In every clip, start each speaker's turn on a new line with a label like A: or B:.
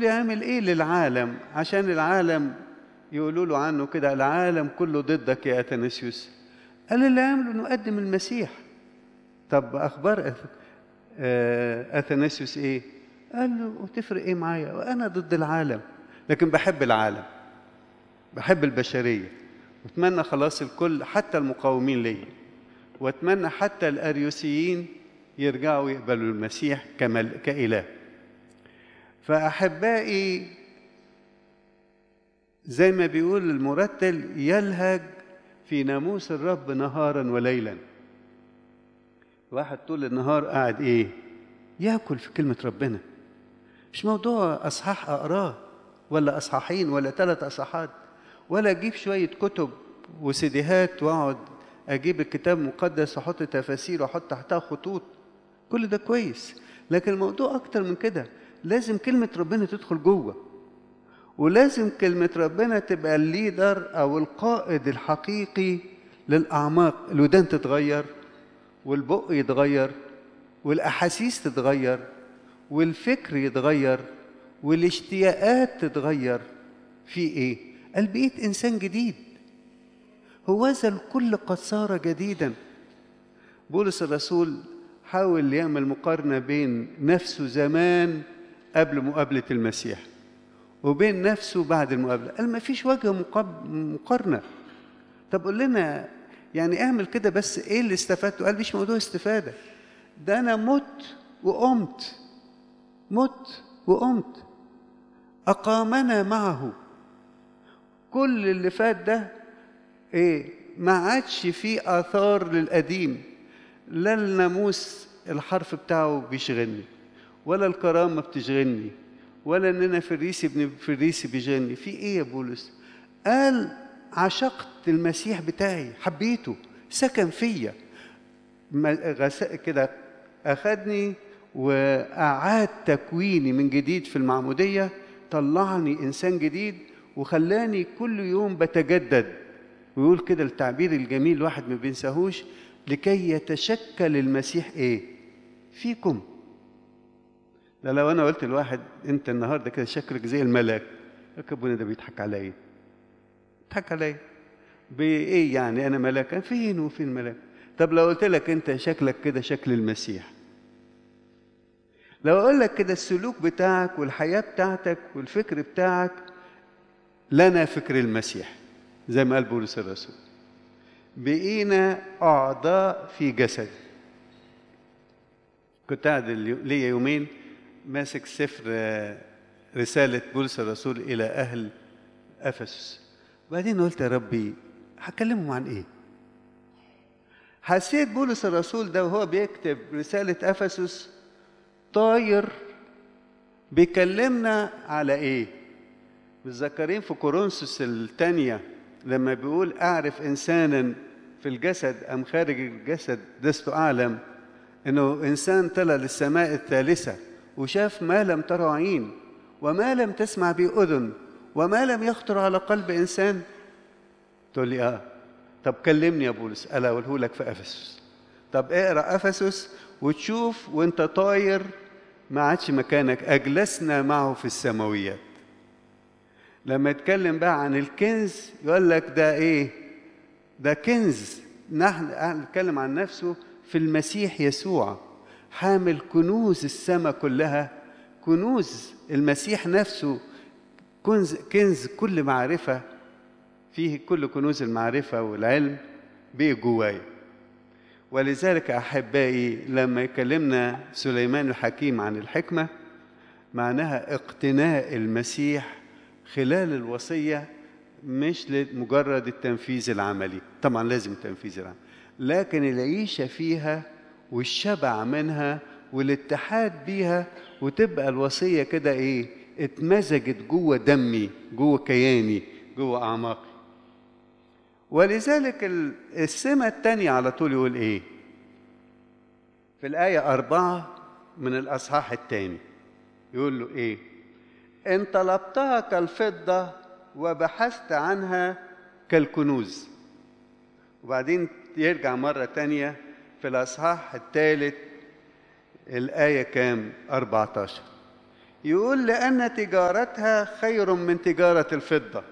A: معقول يعمل ايه للعالم عشان العالم يقولوا له عنه كده العالم كله ضدك يا اثناسيوس قال اللي عمله انه قدم المسيح طب اخبار أث... آه، اثناسيوس ايه قال له وتفرق ايه معايا وانا ضد العالم لكن بحب العالم بحب البشريه واتمنى خلاص الكل حتى المقاومين ليا واتمنى حتى الاريوسيين يرجعوا يقبلوا المسيح كمل... كاله فاحبائي زي ما بيقول المرتل يلهج في ناموس الرب نهارا وليلا واحد طول النهار قاعد ايه ياكل في كلمه ربنا مش موضوع اصحاح اقراه ولا اصحاحين ولا ثلاث اصحاحات ولا اجيب شويه كتب وسيديهات واقعد اجيب الكتاب المقدس واحط تفاسير واحط تحتها خطوط كل ده كويس لكن الموضوع اكتر من كده لازم كلمه ربنا تدخل جوه ولازم كلمه ربنا تبقى الليدر او القائد الحقيقي للاعماق الودان تتغير والبق يتغير والاحاسيس تتغير والفكر يتغير والاشتياقات تتغير في ايه قال بقيت انسان جديد هوذا الكل قد صار جديدا بولس الرسول حاول يعمل مقارنه بين نفسه زمان قبل مقابله المسيح وبين نفسه بعد المقابله قال ما فيش وجه مقاب- مقارنه طب قول لنا يعني اعمل كده بس ايه اللي استفدته قال مش موضوع استفاده ده انا مت وقمت مت وقمت اقامنا معه كل اللي فات ده ايه ما عادش فيه اثار للقديم لا الناموس الحرف بتاعه بيشغلني ولا الكرامه بتشغلني ولا ان انا فريسي ابن فريسي بيشغلني في ايه يا بولس قال عشقت المسيح بتاعي حبيته سكن فيا ما- غس- كده اخدني واعاد تكويني من جديد في المعموديه طلعني انسان جديد وخلاني كل يوم بتجدد ويقول كده التعبير الجميل الواحد ما بينساهوش لكي يتشكل المسيح ايه فيكم ده لو انا قلت لواحد انت النهارده كده شكلك زي الملاك يا ابونا ده بيضحك عليا بيضحك عليا بايه يعني انا ملاك فين وفين ملاك طب لو قلت لك انت شكلك كده شكل المسيح لو اقول لك كده السلوك بتاعك والحياه بتاعتك والفكر بتاعك لنا فكر المسيح زي ما قال بولس الرسول بقينا اعضاء في جسد كنت قاعد اليو- ليا يومين ماسك سفر آه، رساله بولس الرسول الى اهل افسس وبعدين قلت يا ربي هكلمهم عن ايه حسيت بولس الرسول ده وهو بيكتب رساله افسس طاير بيكلمنا على ايه متذكرين في كورنثوس الثانيه لما بيقول اعرف انسانا في الجسد ام خارج الجسد لست اعلم انه انسان طلع للسماء الثالثه وشاف ما لم تره عين وما لم تسمع به اذن وما لم يخطر على قلب انسان تقول لي اه طب كلمني يا بولس الا اقوله لك في افسس طب اقرا افسس وتشوف وانت طاير ما عادش مكانك اجلسنا معه في السماويات لما يتكلم بقى عن الكنز يقول لك ده ايه ده كنز نحن نتكلم عن نفسه في المسيح يسوع حامل كنوز السماء كلها كنوز المسيح نفسه كنز كنز كل معرفة فيه كل كنوز المعرفة والعلم بيه جوايا ولذلك أحبائي لما يكلمنا سليمان الحكيم عن الحكمة معناها اقتناء المسيح خلال الوصية مش لمجرد التنفيذ العملي طبعا لازم التنفيذ العملي لكن العيشة فيها والشبع منها والاتحاد بيها وتبقى الوصية كده ايه اتمزجت جوه دمي جوه كياني جوه أعماقي ولذلك ال- السمة التانية على طول يقول ايه في الآية أربعة من الأصحاح الثاني يقول له ايه إن طلبتها كالفضة وبحثت عنها كالكنوز وبعدين يرجع مرة تانية في الأصحاح الثالث الآية كام 14 يقول لأن تجارتها خير من تجارة الفضة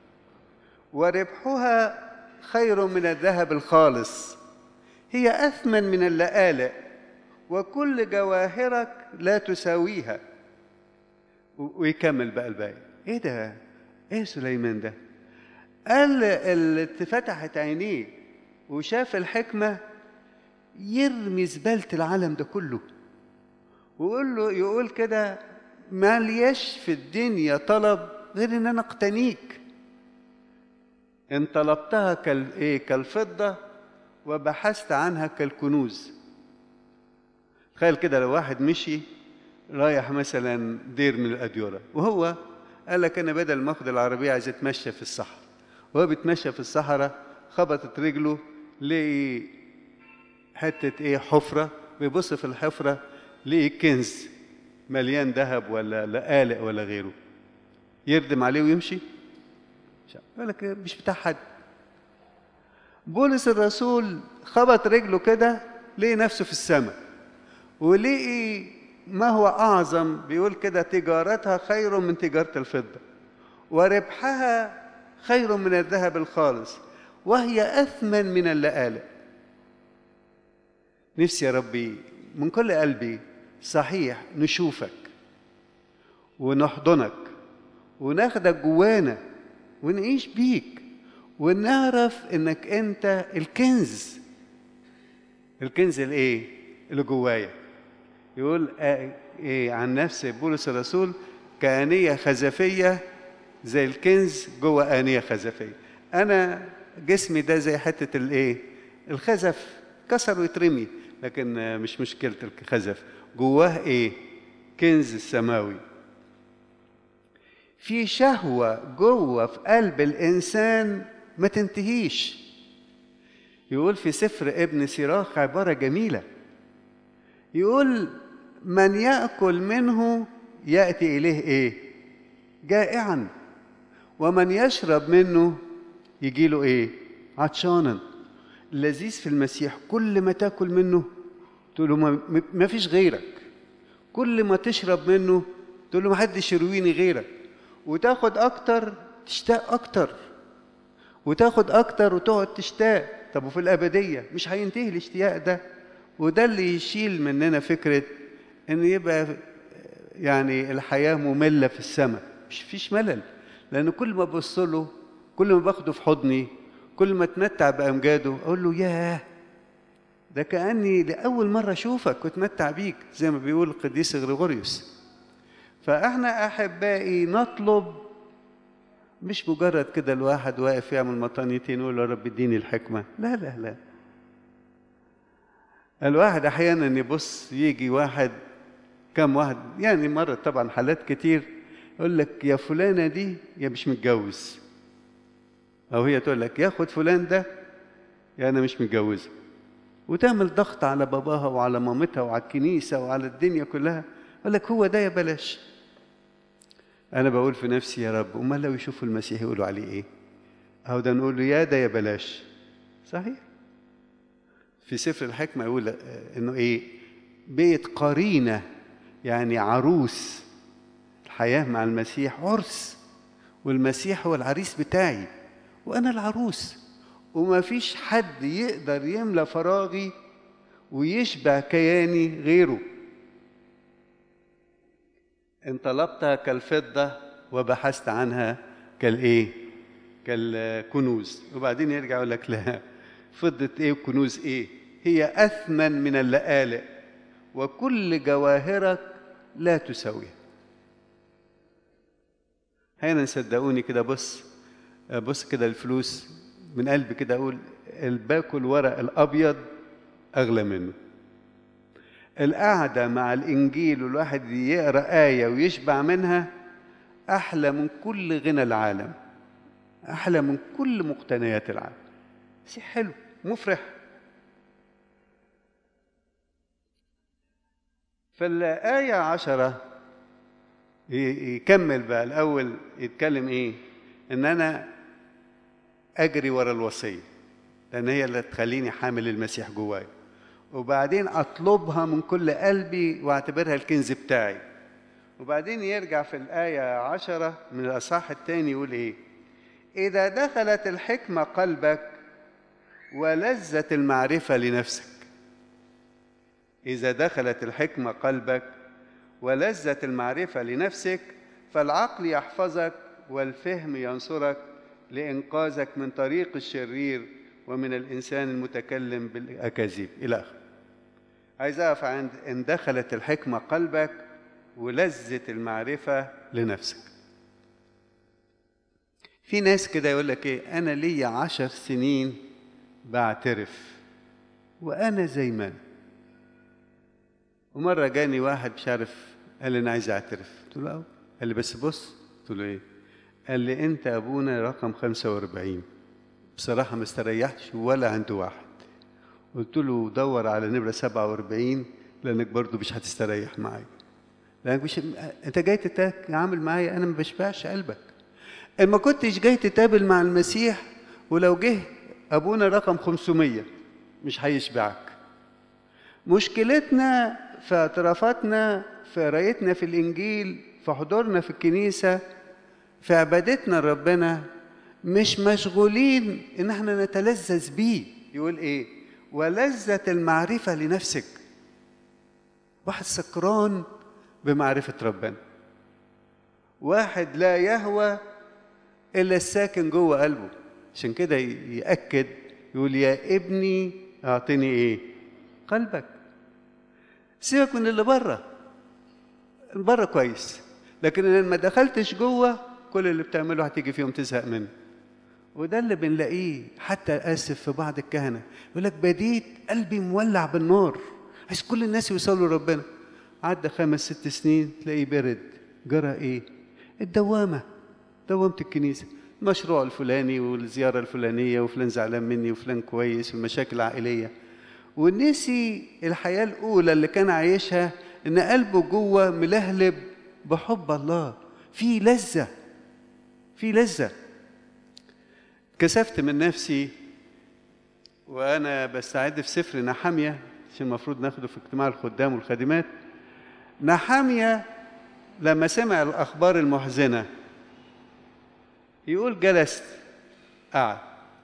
A: وربحها خير من الذهب الخالص هي أثمن من اللآلئ وكل جواهرك لا تساويها ويكمل بقى الباقي ايه ده ايه سليمان ده قال اللي اتفتحت عينيه وشاف الحكمة يرمي زبالة العالم ده كله ويقول له يقول كده ما ليش في الدنيا طلب غير ان انا اقتنيك ان طلبتها كال ايه كالفضة وبحثت عنها كالكنوز تخيل كده لو واحد مشي رايح مثلا دير من الأديرة وهو قال لك أنا بدل ما أخد العربية عايز أتمشى في الصحراء وهو بيتمشى في الصحراء خبطت رجله لقي حتة إيه حفرة بيبص في الحفرة لقي كنز مليان ذهب ولا لآلئ ولا غيره يردم عليه ويمشي يقول لك مش بتاع حد بولس الرسول خبط رجله كده لقي نفسه في السماء ولقي ما هو أعظم بيقول كده تجارتها خير من تجارة الفضة وربحها خير من الذهب الخالص وهي أثمن من اللآلئ نفسي يا ربي من كل قلبي صحيح نشوفك ونحضنك وناخدك جوانا ونعيش بيك ونعرف انك انت الكنز الكنز الايه اللي جوايا يقول ايه عن نفسه بولس الرسول كآنية خزفية زي الكنز جوه آنية خزفية أنا جسمي ده زي حتة الإيه؟ الخزف كسر ويترمي لكن مش مشكلة الخزف جواه إيه؟ كنز السماوي في شهوة جوه في قلب الإنسان ما تنتهيش يقول في سفر ابن سيراخ عبارة جميلة يقول من يأكل منه يأتي إليه إيه؟ جائعا ومن يشرب منه يجي له إيه؟ عطشانا اللذيذ في المسيح كل ما تاكل منه تقول له ما فيش غيرك كل ما تشرب منه تقول له ما حدش يرويني غيرك وتاخد أكتر تشتاق أكتر وتاخد أكتر وتقعد تشتاق طب وفي الأبدية مش هينتهي الاشتياق ده وده اللي يشيل مننا فكرة إن يبقى يعني الحياة مملة في السماء مش فيش ملل لأن كل ما ببص له كل ما باخده في حضني كل ما اتمتع بأمجاده أقول له ياه ده كأني لأول مرة أشوفك واتمتع بيك زي ما بيقول القديس غريغوريوس فإحنا أحبائي نطلب مش مجرد كده الواحد واقف يعمل مطانيتين يقول يا رب اديني الحكمة لا لا لا الواحد أحيانا يبص يجي واحد كم واحد يعني مرة طبعا حالات كتير يقول لك يا فلانة دي يا مش متجوز أو هي تقول لك ياخد فلان ده يا أنا مش متجوزة وتعمل ضغط على باباها وعلى مامتها وعلى الكنيسة وعلى الدنيا كلها يقول لك هو ده يا بلاش أنا بقول في نفسي يا رب أمال لو يشوفوا المسيح يقولوا عليه إيه؟ أو ده نقول له يا ده يا بلاش صحيح في سفر الحكمة يقول إنه إيه؟ بيت قرينة يعني عروس الحياة مع المسيح عرس والمسيح هو العريس بتاعي وأنا العروس وما فيش حد يقدر يملى فراغي ويشبع كياني غيره ان طلبتها كالفضة وبحثت عنها كالايه كالكنوز وبعدين يرجع يقول لك لا فضة ايه وكنوز ايه هي اثمن من اللآلئ وكل جواهرك لا تساويها هنا صدقوني كده بص بص كده الفلوس من قلبي كده اقول الباكو الورق الابيض اغلى منه القعدة مع الإنجيل والواحد يقرأ آية ويشبع منها أحلى من كل غنى العالم أحلى من كل مقتنيات العالم شيء حلو مفرح فالآية عشرة يكمل بقى الأول يتكلم إيه إن أنا أجري ورا الوصية لأن هي اللي تخليني حامل المسيح جوايا وبعدين اطلبها من كل قلبي واعتبرها الكنز بتاعي وبعدين يرجع في الآية عشرة من الأصحاح الثاني يقول إيه إذا دخلت الحكمة قلبك ولذة المعرفة لنفسك إذا دخلت الحكمة قلبك ولذة المعرفة لنفسك فالعقل يحفظك والفهم ينصرك لإنقاذك من طريق الشرير ومن الإنسان المتكلم بالأكاذيب إلى آخره عايز أقف عند إن دخلت الحكمة قلبك ولذة المعرفة لنفسك في ناس كده يقول لك إيه أنا ليا عشر سنين بعترف وأنا زي ما أنا ومرة جاني واحد مش عارف قال لي أنا عايز أعترف قلت له أه قال لي بس بص قلت له إيه قال لي أنت أبونا رقم 45 بصراحة ما استريحتش ولا عند واحد قلت له دور على نمرة 47 لأنك برضو مش هتستريح معايا لأنك مش أنت جاي تتعامل معايا أنا ما بشبعش قلبك إن ما كنتش جاي تتقابل مع المسيح ولو جه أبونا رقم 500 مش هيشبعك مشكلتنا في اعترافاتنا في قرايتنا في الإنجيل في حضورنا في الكنيسة في عبادتنا لربنا مش مشغولين إن احنا نتلذذ بيه يقول إيه ولذة المعرفة لنفسك واحد سكران بمعرفة ربنا واحد لا يهوى إلا الساكن جوه قلبه عشان كده يأكد يقول يا ابني أعطني إيه قلبك سيبك من اللي بره بره كويس لكن لما دخلتش جوه كل اللي بتعمله هتيجي فيهم تزهق منه وده اللي بنلاقيه حتى اسف في بعض الكهنه يقول لك بديت قلبي مولع بالنار عايز كل الناس يوصلوا لربنا عدى خمس ست سنين تلاقيه برد جرى ايه الدوامه دوامه الكنيسه المشروع الفلاني والزياره الفلانيه وفلان زعلان مني وفلان كويس والمشاكل العائليه ونسي الحياه الاولى اللي كان عايشها ان قلبه جوه ملهلب بحب الله في لذه في لذه كسفت من نفسي وانا بستعد في سفر نحاميه عشان المفروض ناخده في اجتماع الخدام والخادمات نحاميه لما سمع الاخبار المحزنه يقول جلست قعد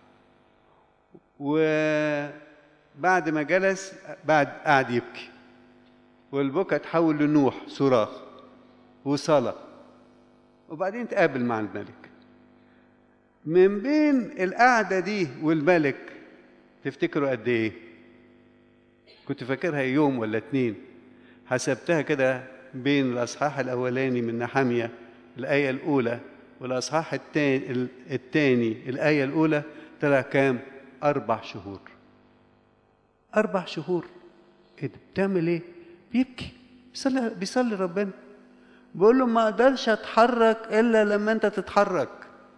A: وبعد ما جلس بعد قعد يبكي والبكا تحول لنوح صراخ وصلاه وبعدين تقابل مع الملك من بين القعدة دي والملك تفتكروا قد إيه؟ كنت فاكرها يوم ولا اتنين حسبتها كده بين الأصحاح الأولاني من نحامية الآية الأولى والأصحاح التاني, التاني الآية الأولى طلع كام؟ أربع شهور أربع شهور إيه ده؟ بتعمل إيه؟ بيبكي بيصلي بيصلي ربنا بيقول له ما أقدرش أتحرك إلا لما أنت تتحرك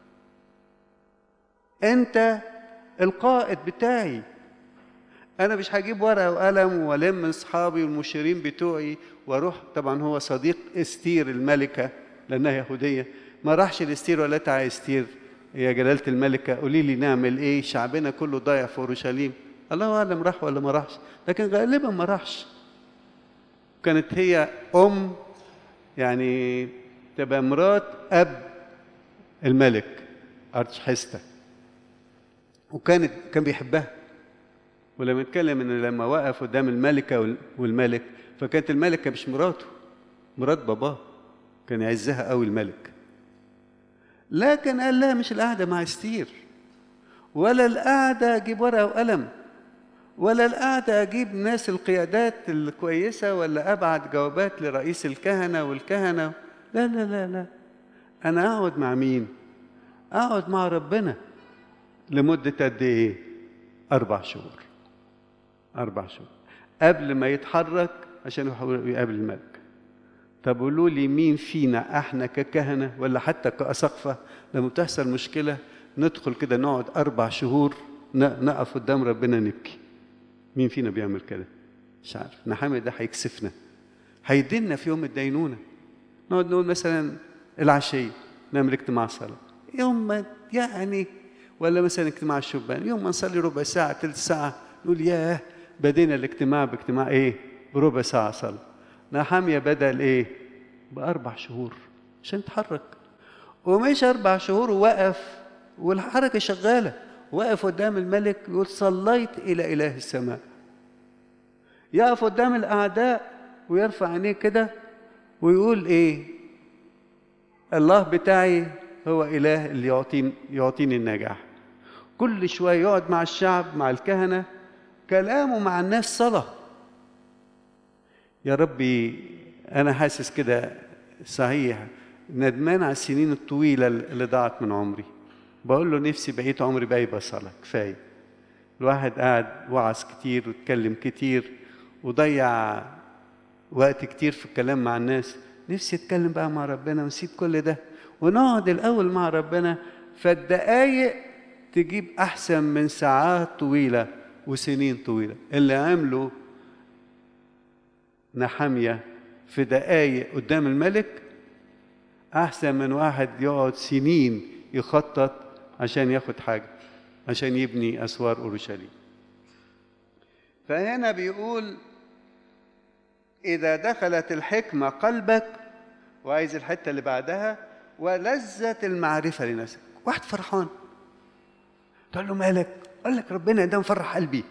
A: انت القائد بتاعي انا مش هجيب ورقه وقلم والم اصحابي والمشيرين بتوعي واروح طبعا هو صديق استير الملكه لانها يهوديه ما راحش لاستير ولا تعالى استير يا جلاله الملكه قولي لي نعمل ايه شعبنا كله ضايع في اورشليم الله اعلم راح ولا ما راحش لكن غالبا ما راحش كانت هي ام يعني تبقى مرات اب الملك ارتشحسته وكانت كان بيحبها ولما اتكلم ان لما وقف قدام الملكه والملك فكانت الملكه مش مراته مرات باباه كان يعزها قوي الملك لكن قال لها مش القعده مع استير ولا القعده اجيب ورقه وقلم ولا القعده اجيب ناس القيادات الكويسه ولا ابعت جوابات لرئيس الكهنه والكهنه لا لا لا لا انا اقعد مع مين اقعد مع ربنا لمدة قد إيه؟ أربع شهور أربع شهور قبل ما يتحرك عشان يقابل الملك طب قولوا لي مين فينا احنا ككهنة ولا حتى كأسقفة لما بتحصل مشكلة ندخل كده نقعد أربع شهور نقف قدام ربنا نبكي مين فينا بيعمل كده؟ مش عارف نحامي ده هيكسفنا هيدينا في يوم الدينونة نقعد نقول مثلا العشية نعمل اجتماع صلاة يوم ما يعني ولا مثلا اجتماع الشبان يوم ما نصلي ربع ساعة ثلث ساعة نقول ياه بدينا الاجتماع باجتماع ايه بربع ساعة صلاة نحامية بدأ الايه بأربع شهور عشان يتحرك ومش أربع شهور ووقف والحركة شغالة وقف قدام الملك يقول صليت إلى إله السماء يقف قدام الأعداء ويرفع عينيه كده ويقول إيه الله بتاعي هو إله اللي يعطيني يعطيني النجاح كل شوية يقعد مع الشعب مع الكهنة كلامه مع الناس صلاة يا ربي أنا حاسس كده صحيح ندمان على السنين الطويلة اللي ضاعت من عمري بقول له نفسي بقيت عمري بقى يبقى صلاة كفاية الواحد قاعد وعظ كتير واتكلم كتير وضيع وقت كتير في الكلام مع الناس نفسي اتكلم بقى مع ربنا ونسيب كل ده ونقعد الاول مع ربنا فالدقايق تجيب احسن من ساعات طويله وسنين طويله اللي عمله نحاميه في دقايق قدام الملك احسن من واحد يقعد سنين يخطط عشان ياخد حاجه عشان يبني اسوار اورشليم فهنا بيقول اذا دخلت الحكمه قلبك وعايز الحته اللي بعدها ولذة المعرفة لنفسك واحد فرحان تقول له مالك قال لك ربنا ده مفرح قلبي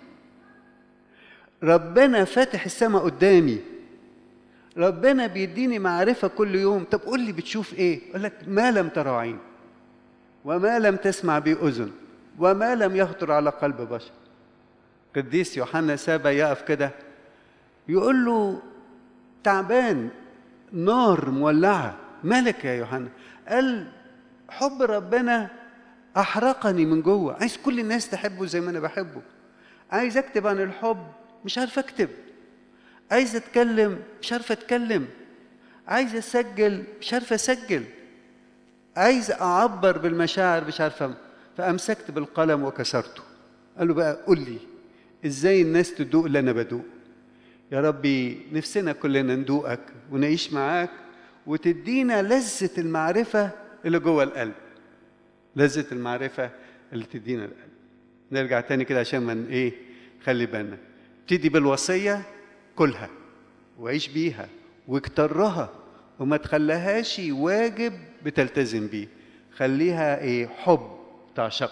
A: ربنا فاتح السماء قدامي ربنا بيديني معرفة كل يوم طب قول لي بتشوف ايه قال لك ما لم ترى عين وما لم تسمع به أذن وما لم يخطر على قلب بشر قديس يوحنا سابا يقف كده يقول له تعبان نار مولعة مالك يا يوحنا قال حب ربنا أحرقني من جوه عايز كل الناس تحبه زي ما أنا بحبه عايز أكتب عن الحب مش عارف أكتب عايز أتكلم مش عارف أتكلم عايز أسجل مش عارف أسجل عايز أعبر بالمشاعر مش عارف فأمسكت بالقلم وكسرته قال له بقى قول لي إزاي الناس تدوق اللي أنا بدوق يا ربي نفسنا كلنا ندوقك ونعيش معاك وتدينا لذة المعرفة اللي جوه القلب لذة المعرفة اللي تدينا القلب نرجع تاني كده عشان من ايه خلي بالنا ابتدي بالوصية كلها وعيش بيها واكترها وما تخليهاش واجب بتلتزم بيه خليها ايه حب تعشق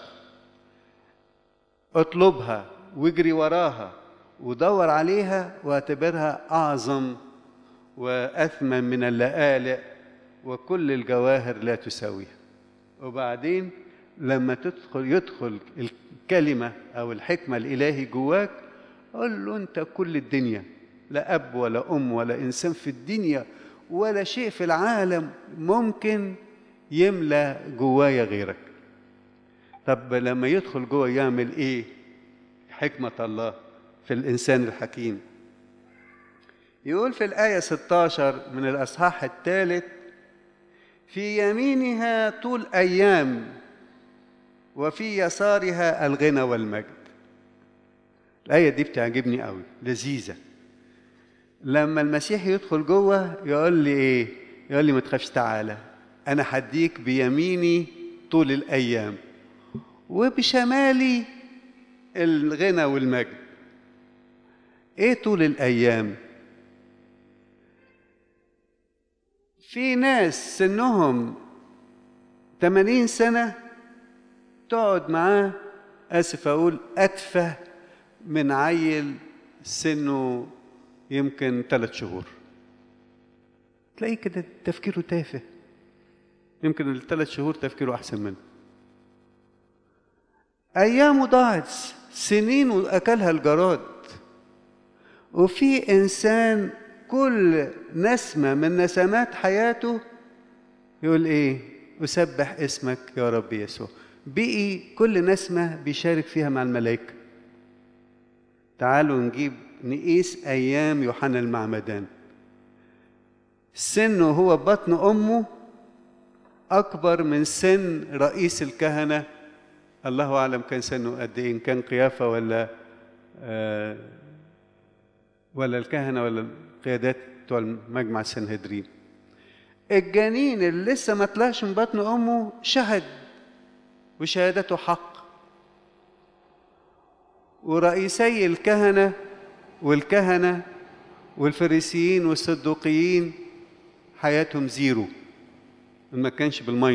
A: اطلبها واجري وراها ودور عليها واعتبرها اعظم واثمن من اللآلئ وكل الجواهر لا تساويها وبعدين لما تدخل يدخل الكلمه او الحكمه الالهي جواك قول له انت كل الدنيا لا اب ولا ام ولا انسان في الدنيا ولا شيء في العالم ممكن يملى جوايا غيرك طب لما يدخل جوه يعمل ايه حكمه الله في الانسان الحكيم يقول في الآية 16 من الأصحاح الثالث في يمينها طول أيام وفي يسارها الغنى والمجد الآية دي بتعجبني قوي لذيذة لما المسيح يدخل جوه يقول لي إيه يقول لي ما تخافش تعالى أنا هديك بيميني طول الأيام وبشمالي الغنى والمجد إيه طول الأيام في ناس سنهم 80 سنة تقعد معاه آسف أقول أتفه من عيل سنه يمكن ثلاث شهور تلاقيه كده تفكيره تافه يمكن الثلاث شهور تفكيره أحسن منه أيامه ضاعت سنين وأكلها الجراد وفي إنسان كل نسمة من نسمات حياته يقول إيه أسبح اسمك يا رب يسوع بقي كل نسمة بيشارك فيها مع الملائكة تعالوا نجيب نقيس أيام يوحنا المعمدان سنه هو بطن أمه أكبر من سن رئيس الكهنة الله أعلم كان سنه قد إيه إن كان قيافة ولا آه ولا الكهنة ولا القيادات بتوع مجمع السنهدرين الجنين اللي لسه ما طلعش من بطن أمه شهد وشهادته حق ورئيسي الكهنة والكهنة والفريسيين والصدوقيين حياتهم زيرو ما كانش بالمية